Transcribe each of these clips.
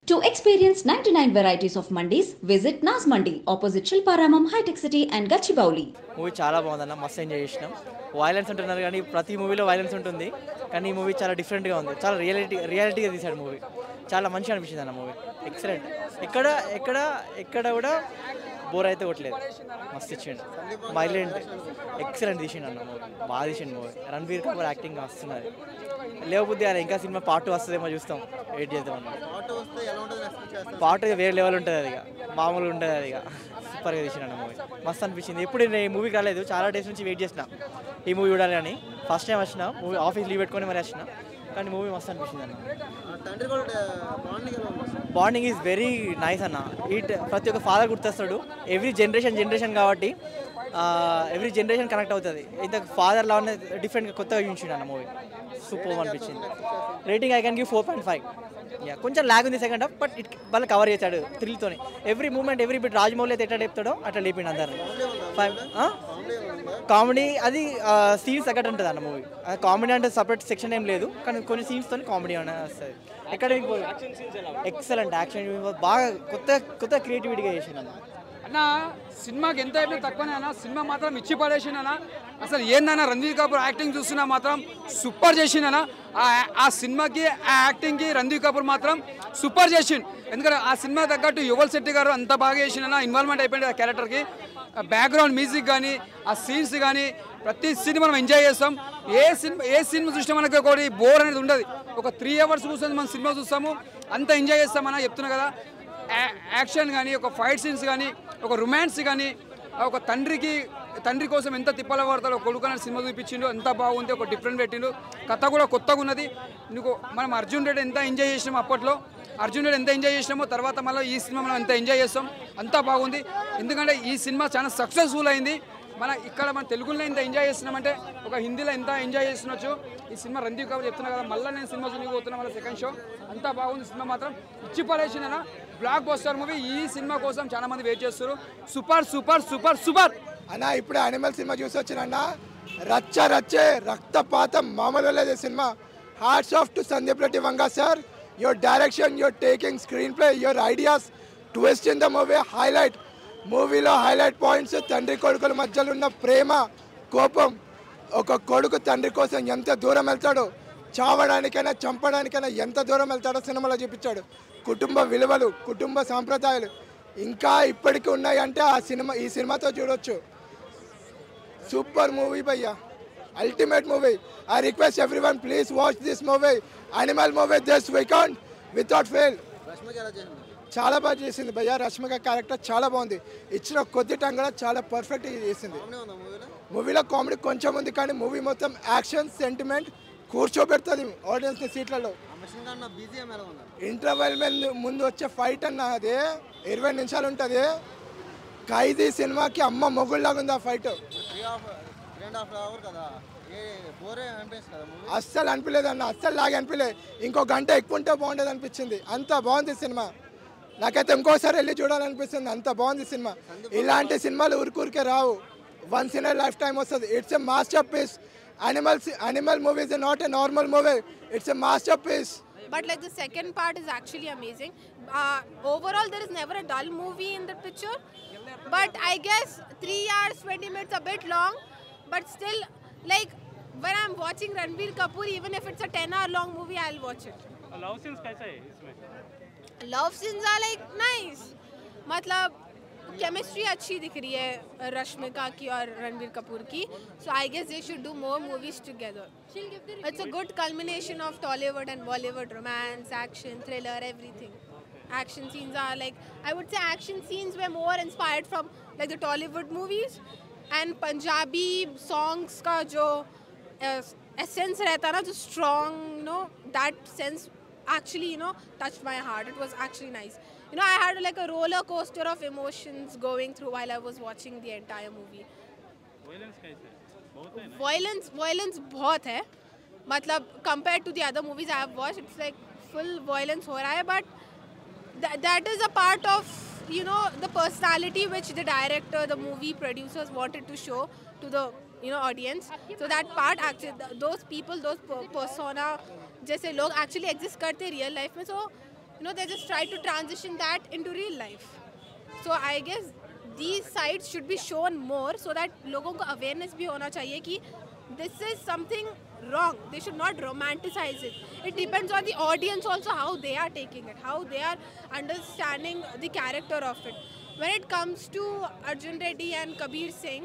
To experience 99 varieties of mandis, visit Nas Mandi, opposite Shilparamam High Tech City and Gachibowli. Movie చాలా బాగుందన్న మస్తు enjoy చేసినాం violence ఉంటున్నారు కానీ ప్రతి మూవీలో వైలెన్స్ ఉంటుంది కానీ ఈ మూవీ చాలా డిఫరెంట్గా ఉంది చాలా రియాలిటీ రియాలిటీగా తీశాడు మూవీ చాలా మంచిగా అనిపించింది అన్న మూవీ ఎక్సలెంట్ ఎక్కడ ఎక్కడ ఎక్కడ కూడా బోర్ అయితే కొట్టలేదు మస్తు ఇచ్చిండు వైలెంట్ ఎక్సలెంట్ తీసిండు అన్న మూవీ బాగా తీసిండు మూవీ రణబీర్ కపూర్ యాక్టింగ్ వస్తున్నది లేవబుద్ధి అలా ఇంకా సినిమా పార్ట్ వస్తుందేమో చూస్తాం వెయిట్ చేద్దాం అన్న ఆటో వస్తే ఎలా ఉంటుంది ఎక్స్పెక్ట్ చేస్తారు పాట వేరే లెవెల్ ఉంటుంది అది ఇక మామూలుగా ఉంటుంది అది ఇక సూపర్గా తీసిన మూవీ మస్తు అనిపించింది ఎప్పుడు నేను ఈ మూవీకి రాలేదు చాలా డేస్ నుంచి వెయిట్ చేసిన ఈ మూవీ చూడాలి అని ఫస్ట్ టైం వచ్చిన మూవీ ఆఫీస్ లీవ్ పెట్టుకొని మరి వచ్చిన కానీ మూవీ మస్తు అనిపించింది అన్న ఆ తండ్రి కూడా బాండింగ్ ఎలా ఉంది బాండింగ్ ఈజ్ వెరీ నైస్ అన్న ఇట్ ప్రతి ఒక్క ఫాదర్ గుర్తొస్తాడు ఎవ్రీ జనరేషన్ జనరేషన్ కాబట్టి ఎవ్రీ జనరేషన్ కనెక్ట్ అవుతుంది ఇంత ఫాదర్ లా డిఫరెంట్గా కొత్తగా చూపించిండు అన్న మూవీ సూపర్ అనిపించింది rating I can give four point five yeah కొంచెం లాగ్ ఉంది సెకండ్ హాఫ్ బట్ ఇట్ వాళ్ళు కవర్ చేశాడు థ్రిల్తోని every moment every bit Rajamouli అయితే ఎట్లా లేపుతాడో అట్లా లేపిండు అందరిని ఫైవ్ కామెడీ ఎలా ఉందా కామెడీ అది సీన్స్ ఎక్కడ ఉంటుంది అన్న మూవీ కామెడీ అంటే సపరేట్ సెక్షన్ ఏం లేదు కానీ కొన్ని సీన్స్తో కామెడీ అనేది వస్తుంది ఎక్కడ ఎక్సలెంట్ యాక్షన్ బాగా కొత్త కొత్త క్రియేటివిటీగా చేసిండు అన్న అన్న సినిమాకి ఎంత అయినా తక్కువనే అన్న సినిమా మాత్రం ఇచ్చి పడేసిందన్న అసలు ఏందన్న రణ్వీర్ కపూర్ యాక్టింగ్ చూస్తున్నా మాత్రం సూపర్ చేసిందన్న ఆ ఆ సినిమాకి ఆ యాక్టింగ్కి రణ్వీర్ కపూర్ మాత్రం సూపర్ చేసిండు ఎందుకంటే ఆ సినిమా తగ్గట్టు యువల్ శెట్టి గారు అంత బాగా చేసిందన్న ఇన్వాల్వ్మెంట్ అయిపోయింది ఆ క్యారెక్టర్కి బ్యాక్గ్రౌండ్ మ్యూజిక్ కానీ ఆ సీన్స్ కానీ ప్రతి సినిమా మనం ఎంజాయ్ చేస్తాం ఏ సినిమా ఏ సినిమా చూసినా మనకి ఒకటి బోర్ అనేది ఉండదు ఒక త్రీ అవర్స్ కూర్చొని మనం సినిమా చూస్తాము అంత ఎంజాయ్ చేస్తామని చెప్తున్నా కదా యా- యాక్షన్ కానీ ఒక ఫైట్ సీన్స్ కానీ ఒక రొమాన్స్ కానీ ఒక తండ్రికి తండ్రి కోసం ఎంత తిప్పల పడతాడో కొడుకు అనే సినిమా చూపించిండు ఎంత బాగుంది ఒక డిఫరెంట్ పెట్టిండు కథ కూడా కొత్తగా ఉన్నది నీకు మనం అర్జున్ రెడ్డి ఎంత ఎంజాయ్ చేసినాం అప్పట్లో అర్జున్ రెడ్డి ఎంత ఎంజాయ్ చేసినామో తర్వాత మళ్ళీ ఈ సినిమా మనం ఎంత ఎంజాయ్ చేస్తాం అంతా బాగుంది ఎందుకంటే ఈ సినిమా చాలా సక్సెస్ఫుల్ అయింది మన ఇక్కడ మన తెలుగులో ఎంత ఎంజాయ్ చేస్తున్నామంటే ఒక హిందీలో ఎంత ఎంజాయ్ చేస్తున్నచ్చు ఈ సినిమా రందీప్ కపూర్ చెప్తున్నా కదా మళ్ళీ నేను సినిమా చూసి పోతున్నా మళ్ళీ సెకండ్ షో అంతా బాగుంది సినిమా మాత్రం ఇచ్చి పడేసిందన బ్లాక్ బస్టర్ మూవీ ఈ సినిమా కోసం చాలా మంది వెయిట్ చేస్తారు సూపర్ సూపర్ సూపర్ సూపర్ అన్న ఇప్పుడే అనిమల్ సినిమా చూసి వచ్చినన్న రచ్చ రచ్చే రక్తపాతం మామూలు లేదు ఈ సినిమా hats off to Sandeep Reddy Vanga sir your direction your taking screenplay your ideas twist in the movie highlight మూవీలో హైలైట్ పాయింట్స్ తండ్రి కొడుకుల మధ్యలో ఉన్న ప్రేమ కోపం ఒక కొడుకు తండ్రి కోసం ఎంత దూరం వెళ్తాడో చావడానికైనా చంపడానికైనా ఎంత దూరం వెళ్తాడో సినిమాలో చూపించాడు కుటుంబ విలువలు కుటుంబ సాంప్రదాయాలు ఇంకా ఇప్పటికీ ఉన్నాయి అంటే ఆ సినిమా ఈ సినిమాతో చూడొచ్చు సూపర్ మూవీ భయ్యా ultimate movie I request everyone please watch this movie Animal movie this weekend without fail Rashmika ఎలా చేసింది చాలా బాగా చేసింది భయ్యా రష్మిక క్యారెక్టర్ చాలా బాగుంది ఇచ్చిన కొద్ది టైం కూడా చాలా పర్ఫెక్ట్ చేసింది కామెడీ ఉందా మూవీలో మూవీలో కామెడీ కొంచెం ఉంది కానీ మూవీ మొత్తం యాక్షన్ సెంటిమెంట్ కూర్చోబెడుతుంది ఆడియన్స్ని సీట్లలో ఆ మిషన్ కన్నా బీజిఎం ఎలా ఉందా ఇంటర్వెల్ ముందు వచ్చే ఫైట్ అన్న అది ఇరవై నిమిషాలు ఉంటుంది ఖైదీ సినిమాకి అమ్మ మొగుళ్ళలాగా ఉంది ఆ fight three half three and half hour కదా ఏ బోరే అనిపిస్తుంది కదా మూవీ అస్సలు అనిపించలేదు అన్న అస్సలు లాగే అనిపించలేదు ఇంకో గంట ఎక్కువ ఉంటే బాగుండేది అనిపించింది అంత బాగుంది సినిమా నాకైతే ఇంకోసారి వెళ్ళి చూడాలనిపిస్తుంది అంత బాగుంది సినిమా ఇలాంటి సినిమాలు ఊరికూరికే రావు వన్స్ ఇన్ లైఫ్ టైం వస్తుంది it's a masterpiece animals animal movies not a normal movie it's a masterpiece But like the second part is actually amazing. Uh, overall, there is never a dull movie in the picture. But I guess three hours, 20 minutes a bit long. But still, like when I'm watching Ranbir Kapoor, even if it's a 10 hour long movie, I'll watch it. Love scenes कैसा है इसमें Love scenes are like nice. मतलब chemistry अच्छी दिख रही है रश्मिका की और रणबीर कपूर की so I guess they should do more movies together it's a good culmination of Tollywood and Bollywood romance action thriller everything action scenes are like i would say action scenes were more inspired from like the tollywood movies and punjabi songs ka jo uh, essence रहता ना जो strong you know that sense actually you know touched my heart it was actually nice you know i had like a roller coaster of emotions going through while i was watching the entire movie violence कैसा है बहुत है ना violence violence बहुत है मतलब compared to the other movies I have watched it's like full violence हो रहा है but th- that is a part of you know the personality which the director the movie producers wanted to show to the you know audience so that part actually th- those people those per- persona जैसे लोग actually exist करते real life में so you know, they just try to transition that into real life. So I guess these sides should be shown more so that लोगों को awareness भी होना चाहिए कि this is something wrong. They should not romanticize it. It depends on the audience also how they are taking it, how they are understanding the character of it. When it comes to Arjun Reddy and Kabir Singh,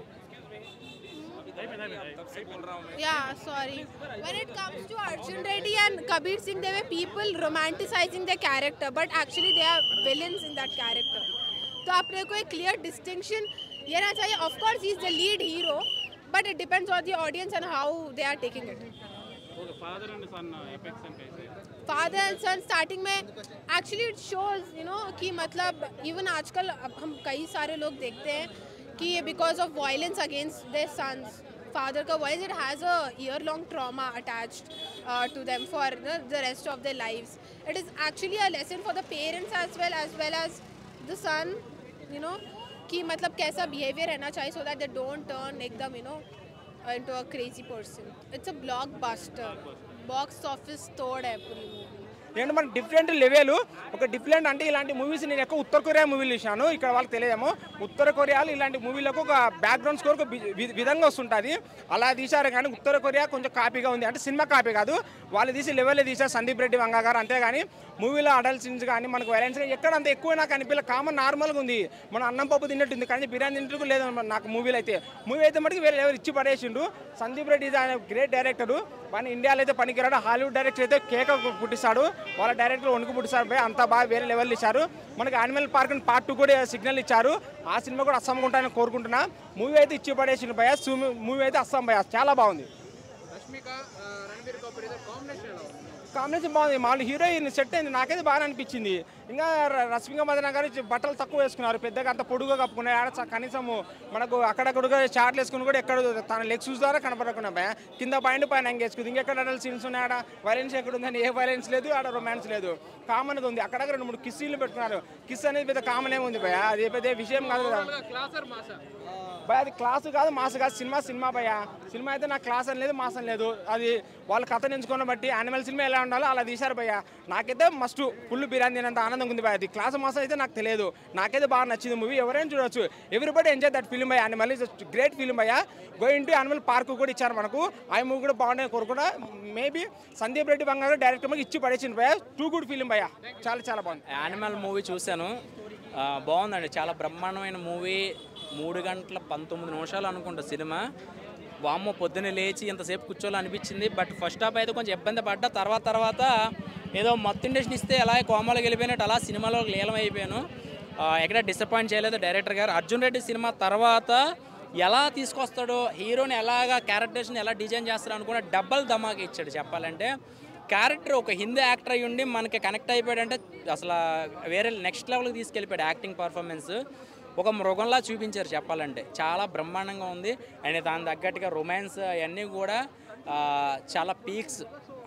yeah, sorry. When it comes to Arjun Reddy and Kabir Singh, they were people romanticizing their character, but actually they are villains in that character. तो आपने को एक clear distinction ये ना चाहिए of course he is the lead hero but it depends on the audience and how they are taking it okay father and son apex and कैसे father and son starting में actually it shows you know कि मतलब even आजकल अब हम कई सारे लोग देखते हैं कि ये because of violence against their sons father का voice it has a year long trauma attached uh, to them for the, the rest of their lives it is actually a lesson for the parents as well as well as the son you know कि मतलब कैसा behaviour रहना चाहिए so that they don't turn एकदम you know into a crazy person it's a blockbuster box office तोड़ है पूरी movie ఏంటంటే మన డిఫరెంట్ లెవెల్ ఒక డిఫరెంట్ అంటే ఇలాంటి మూవీస్ నేను ఎక్కువ ఉత్తర కొరియా మూవీలు చూసాను ఇక్కడ వాళ్ళకి తెలియదేమో ఉత్తర కొరియాలో ఇలాంటి మూవీలకు ఒక బ్యాక్గ్రౌండ్ స్కోర్ ఒక వి- వి- విధంగా వస్తుంటుంది అలా తీశారు కానీ ఉత్తర కొరియా కొంచెం కాపీగా ఉంది అంటే సినిమా కాపీ కాదు వాళ్ళు తీసి లెవెల్లో తీశారు సందీప్ రెడ్డి వంగ గారు అంతేగాని మూవీలో అడల్ట్ సీన్స్ కానీ మనకు వైలెన్స్ ఎక్కడ అంత ఎక్కువ నాకు అనిపించలే కామన్ నార్మల్గా ఉంది మన అన్నం పప్పు తిన్నట్టుంది కానీ బిర్యానీ తింటూ లేదు మన- నాకు మూవీలో అయితే మూవీ అయితే మటుకు వేరే ఎవరు ఇచ్చి పడేసిండు సందీప్ రెడ్డి is ఆయన గ్రేట్ డైరెక్టర్ మన ఇండియాలో అయితే పనికిరాడు హాలీవుడ్ డైరెక్టర్ అయితే కేక పుట్టిస్తాడు వాళ్ళ డైరెక్టర్ వణుకు పుట్టిస్తాడు భయ్ అంతా బాగా వేరే లెవెల్ ఇచ్చారు మనకి యానిమల్ పార్క్ అని పార్ట్ టూ కూడా సిగ్నల్ ఇచ్చారు ఆ సినిమా కూడా అస్సాం ఉంటాయని కోరుకుంటున్నా మూవీ అయితే ఇచ్చి పడేసిండు భయ మూవీ అయితే అస్సాం భయ చాలా బాగుంది రష్మిక ఆ, రణబీర్ కపూర్ ఇద్దరు కాంబినేషన్ ఎలా ఉంది కాంబినేషన్ బాగుంది మామూలు హీరోయిన్ సెట్ అయింది నాకైతే బాగా అనిపించింది ఇంకా ర- రష్మిక మదన గారు చి- బట్టలు తక్కువ వేసుకున్నారు పెద్దగా అంత పొడుగా కప్పుకున్నారు ఆడ చ- కనీసం మనకు అక్కడక్కడ షార్ట్లు వేసుకుని కూడా ఎక్కడ తన లెగ్స్ ద్వారా కనపడకుండా భయ కింద పాయింట్ పైన ఎంగేసుకుంది ఇంకెక్కడ అడల్ సీన్స్ ఉన్నాయి ఆడ వైలెన్స్ ఎక్కడ ఉందని ఏ వైలెన్స్ లేదు ఆడ రొమాన్స్ లేదు కామన్గా ఉంది అక్కడ రెండు మూడు కిస్సీలు పెట్టుకున్నారు కిస్ అనేది పెద్ద కామన్ ఏముంది భయ అది పెద్ద విషయం కాదు కదా క్లాసర్ మాసా భయ అది క్లాస్ కాదు మాస్ కాదు సినిమా సినిమా భయ సినిమా అయితే నాకు క్లాస్ అని లేదు మాస్ అని లేదు అది వాళ్ళ కథను ఎంచుకున్న బట్టి యానిమల్ సినిమా ఎలా ఉండాలో అలా తీశారు భయ్య నాకైతే మస్ట్ ఫుల్ బిర్యానీ తినంత ఆనందంగా ఉంది భయ అది క్లాస్ మాస్ అయితే నాకు తెలియదు నాకైతే బాగా నచ్చింది మూవీ ఎవరైనా చూడొచ్చు ఎవ్రీబడి ఎంజాయ్ దట్ ఫిల్మ్ భయ యానిమల్ ఇస్ గ్రేట్ ఫిల్మ్ భయ గోయింగ్ టు యానిమల్ పార్క్ కూడా ఇచ్చారు మనకు ఆ మూవీ కూడా బాగుండే కోరుకున్నా మేబీ సందీప్ రెడ్డి బంగారు డైరెక్టర్ మాకు ఇచ్చి పడేసింది భయ టూ గుడ్ ఫిల్మ్ భయ చాలా చాలా బాగుంది యానిమల్ మూవీ చూశాను ఆ, బాగుందండి చాలా బ్రహ్మాండమైన మూవీ మూడు గంటల పంతొమ్మిది నిమిషాలు అనుకుంటా సినిమా వామ్మో పొద్దున్నే లేచి ఇంతసేపు కూర్చోవాలి అనిపించింది బట్ ఫస్ట్ హాఫ్ అయితే కొంచెం ఇబ్బంది పడ్డా తర్వాత తర్వాత ఏదో మొత్తం ఇండస్ట్రీ ఇస్తే అలా కోమలోకి వెళ్ళిపోయినట్టు అలా సినిమాలో లీలం అయిపోయాను ఆ, ఎక్కడ డిసప్పాయింట్ చేయలేదు డైరెక్టర్ గారు అర్జున్ రెడ్డి సినిమా తర్వాత ఎలా తీసుకొస్తాడో హీరోని ఎలాగా క్యారెక్టర్స్ని ఎలా డిజైన్ చేస్తాడో అనుకున్న డబ్బల్ ధమాకి ఇచ్చాడు చెప్పాలంటే క్యారెక్టర్ ఒక హిందీ యాక్టర్ అయ్యి ఉండి మనకి కనెక్ట్ అయిపోయాడంటే అసలు వేరే నెక్స్ట్ లెవెల్కి తీసుకెళ్ళిపోయాడు యాక్టింగ్ పర్ఫార్మెన్స్ ఒక మృగంలా చూపించారు చెప్పాలంటే చాలా బ్రహ్మాండంగా ఉంది అండ్ దాని తగ్గట్టుగా రొమాన్స్ అవన్నీ కూడా ఆ, చాలా పీక్స్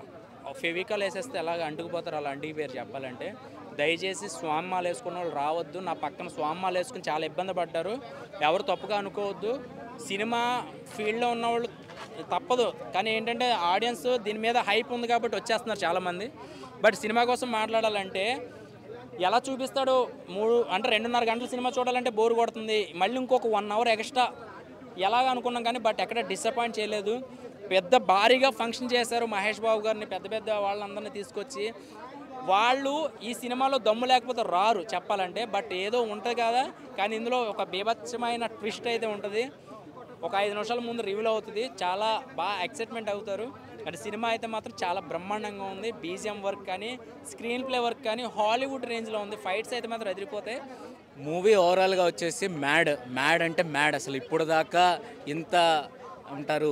ఫెవికల్ వేసేస్తే ఎలాగ అంటుకుపోతారు అలా అంటుకుపోయారు చెప్పాలంటే దయచేసి స్వామ్మాలు వేసుకున్న వాళ్ళు రావద్దు నా పక్కన స్వామ్మాలు వేసుకుని చాలా ఇబ్బంది పడ్డారు ఎవరు తప్పుగా అనుకోవద్దు సినిమా ఫీల్డ్లో ఉన్నవాళ్ళు తప్పదు కానీ ఏంటంటే ఆడియన్స్ దీని మీద హైప్ ఉంది కాబట్టి వచ్చేస్తున్నారు చాలామంది బట్ సినిమా కోసం మాట్లాడాలంటే ఎలా చూపిస్తాడో మూడు అంటే రెండున్నర గంటల సినిమా చూడాలంటే బోర్ కొడుతుంది మళ్ళీ ఇంకొక వన్ అవర్ ఎక్స్ట్రా ఎలాగ అనుకున్నాం కానీ బట్ ఎక్కడ డిసప్పాయింట్ చేయలేదు పెద్ద భారీగా ఫంక్షన్ చేశారు మహేష్ బాబు గారిని పెద్ద పెద్ద వాళ్ళందరినీ తీసుకొచ్చి వాళ్ళు ఈ సినిమాలో దమ్ము లేకపోతే రారు చెప్పాలంటే బట్ ఏదో ఉంటుంది కదా కానీ ఇందులో ఒక బీభత్సమైన ట్విస్ట్ అయితే ఉంటుంది ఒక ఐదు నిమిషాల ముందు రివ్యూల్ అవుతుంది చాలా బాగా ఎక్సైట్మెంట్ అవుతారు అంటే సినిమా అయితే మాత్రం చాలా బ్రహ్మాండంగా ఉంది బీజిఎం వర్క్ కానీ స్క్రీన్ ప్లే వర్క్ కానీ హాలీవుడ్ రేంజ్లో ఉంది ఫైట్స్ అయితే మాత్రం ఎదిరిపోతాయి మూవీ ఓవరాల్గా వచ్చేసి మ్యాడ్ మ్యాడ్ అంటే మ్యాడ్ అసలు ఇప్పుడు దాకా ఇంత అంటారు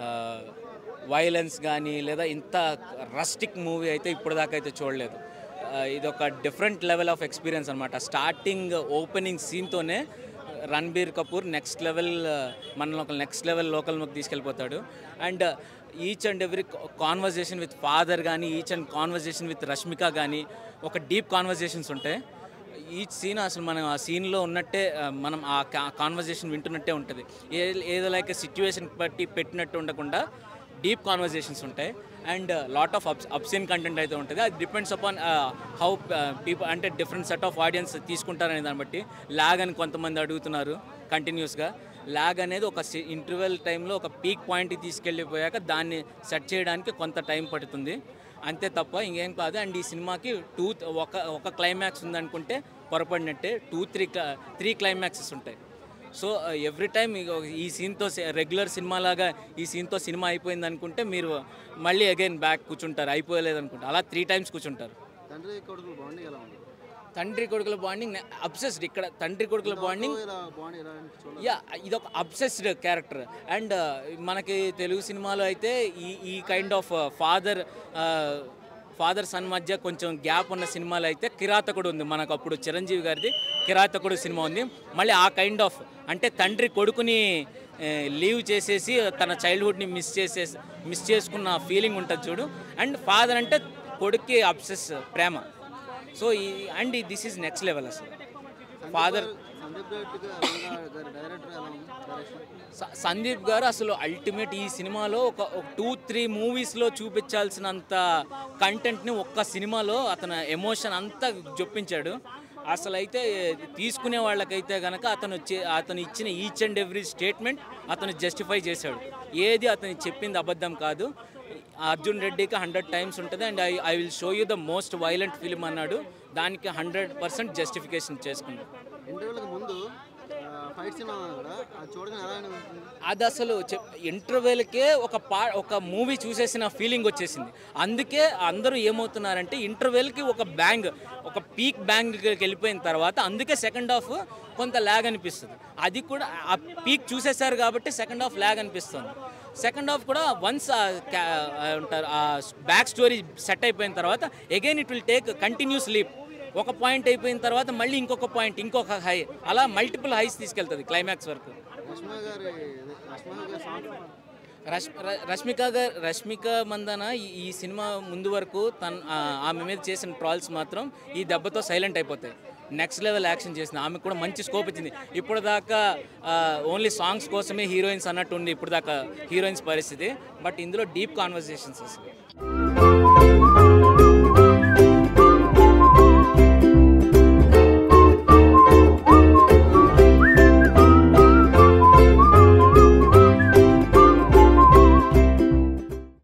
వైలెన్స్ కానీ లేదా ఇంత రస్టిక్ మూవీ అయితే ఇప్పుడు దాకా అయితే చూడలేదు ఆ, ఇది ఒక డిఫరెంట్ లెవెల్ ఆఫ్ ఎక్స్పీరియన్స్ అనమాట స్టార్టింగ్ ఓపెనింగ్ సీన్తోనే రణబీర్ కపూర్ నెక్స్ట్ లెవెల్ మనల్ని ఒక నెక్స్ట్ లెవెల్ లోకల్లోకి తీసుకెళ్ళిపోతాడు and each and every conversation with father కానీ each and conversation with Rashmika కానీ ఒక డీప్ కాన్వర్జేషన్స్ ఉంటాయి ఈ సీన్ అసలు మనం ఆ సీన్లో ఉన్నట్టే ఆ, మనం ఆ కాన్వర్జేషన్ వింటున్నట్టే ఉంటుంది ఏ ఏదో లైక్ సిచ్యువేషన్ బట్టి పెట్టినట్టు ఉండకుండా డీప్ కాన్వర్జేషన్స్ ఉంటాయి అండ్ లాట్ ఆఫ్ అప్స్ అప్సిన్ కంటెంట్ అయితే ఉంటుంది అది డిపెండ్స్ అపాన్ హౌ పీపుల్ అంటే డిఫరెంట్ సెట్ ఆఫ్ ఆడియన్స్ తీసుకుంటారనే దాన్ని బట్టి లాగ్ అని కొంతమంది అడుగుతున్నారు కంటిన్యూస్గా లాగ్ అనేది ఒక ఇంటర్వెల్ టైంలో ఒక పీక్ పాయింట్కి తీసుకెళ్ళిపోయాక దాన్ని సెట్ చేయడానికి కొంత టైం పడుతుంది అంతే తప్ప ఇంకేం కాదు అండ్ ఈ సినిమాకి టూ ఒక ఒక క్లైమాక్స్ ఉందనుకుంటే పొరపడినట్టే టూ త్రీ త్రీ క్లైమాక్సెస్ ఉంటాయి సో ఎవ్రీ టైం ఈ సీన్తో రెగ్యులర్ సినిమా లాగా ఈ సీన్తో సినిమా అయిపోయింది అనుకుంటే మీరు మళ్ళీ అగైన్ బ్యాక్ కూర్చుంటారు అయిపోయలేదు అనుకుంటే అలా త్రీ టైమ్స్ కూర్చుంటారు తండ్రి కొడుకులు బాండింగ్ ఎలా ఉంది తండ్రి కొడుకుల బాండింగ్ అబ్సెస్డ్ ఇక్కడ తండ్రి కొడుకుల బాండింగ్ ఇలా బాండింగ్ ఎలా అని చూడాలి యా ఇదొక అబ్సెస్డ్ క్యారెక్టర్ అండ్ మనకి తెలుగు సినిమాలో అయితే ఈ ఈ kind of father father son మధ్య కొంచెం గ్యాప్ ఉన్న సినిమాలు అయితే కిరాతకుడు ఉంది మనకు అప్పుడు చిరంజీవి గారిది కిరాతకుడు సినిమా ఉంది మళ్ళీ ఆ కైండ్ ఆఫ్ అంటే తండ్రి కొడుకుని లీవ్ చేసేసి తన చైల్డ్హుడ్ని మిస్ చేసేసి మిస్ చేసుకున్న ఫీలింగ్ ఉంటుంది చూడు అండ్ ఫాదర్ అంటే కొడుక్కి అబ్సెస్ ప్రేమ సో ఈ and this is next level అసలు ఫాదర్ సందీప్ రెడ్డి గారి గారి డైరెక్టర్ ఎలా ఉంది డైరెక్షన్ స- సందీప్ గారు అసలు అల్టిమేట్ ఈ సినిమాలో ఒక టూ త్రీ మూవీస్లో చూపించాల్సినంత కంటెంట్ని ఒక్క సినిమాలో అతను ఎమోషన్ అంతా జొప్పించాడు అసలు అయితే తీసుకునే వాళ్ళకైతే కనుక అతను చే- అతను ఇచ్చిన ఈచ్ అండ్ ఎవ్రీ స్టేట్మెంట్ అతను జస్టిఫై చేశాడు ఏది అతను చెప్పింది అబద్ధం కాదు అర్జున్ రెడ్డికి హండ్రెడ్ టైమ్స్ ఉంటుంది and I I will show you the most violent film అన్నాడు దానికి హండ్రెడ్ పర్సెంట్ జస్టిఫికేషన్ చేసుకున్నాడు ఇంటర్వ్యూలకు ముందు ఫైట్ సీన్ కూడా అది చూడగానే ఎలా అనిపిస్తుంది అది అసలు ఇంటర్వెల్కే ఒక పా ఒక మూవీ చూసేసిన ఫీలింగ్ వచ్చేసింది అందుకే అందరూ ఏమవుతున్నారంటే ఇంటర్వెల్కి ఒక బ్యాంగ్ ఒక పీక్ బ్యాంగ్కి వెళ్ళిపోయిన తర్వాత అందుకే సెకండ్ హాఫ్ కొంత ల్యాగ్ అనిపిస్తుంది అది కూడా ఆ పీక్ చూసేశారు కాబట్టి సెకండ్ హాఫ్ ల్యాగ్ అనిపిస్తుంది సెకండ్ హాఫ్ కూడా వన్స్ ఉంటారు ఆ బ్యాక్ స్టోరీ సెట్ అయిపోయిన తర్వాత again it will take continuous leap ఒక పాయింట్ అయిపోయిన తర్వాత మళ్ళీ ఇంకొక పాయింట్ ఇంకొక హై అలా మల్టిపుల్ హైస్ తీసుకెళ్తుంది క్లైమాక్స్ వరకు రష్మ గారి రష్మ గారి సాంగ్ రష్ ర- రష్మిక గారు రష్మిక మందన ఈ- ఈ సినిమా ముందు వరకు తన ఆ, ఆమె మీద చేసిన ట్రాల్స్ మాత్రం ఈ దెబ్బతో సైలెంట్ అయిపోతాయి నెక్స్ట్ లెవెల్ యాక్షన్ చేసింది ఆమెకు కూడా మంచి స్కోప్ ఇచ్చింది ఇప్పుడు దాకా ఓన్లీ సాంగ్స్ కోసమే హీరోయిన్స్ అన్నట్టు ఉంది ఇప్పుడు దాకా హీరోయిన్స్ పరిస్థితి బట్ ఇందులో డీప్ కాన్వర్జేషన్స్ అసలు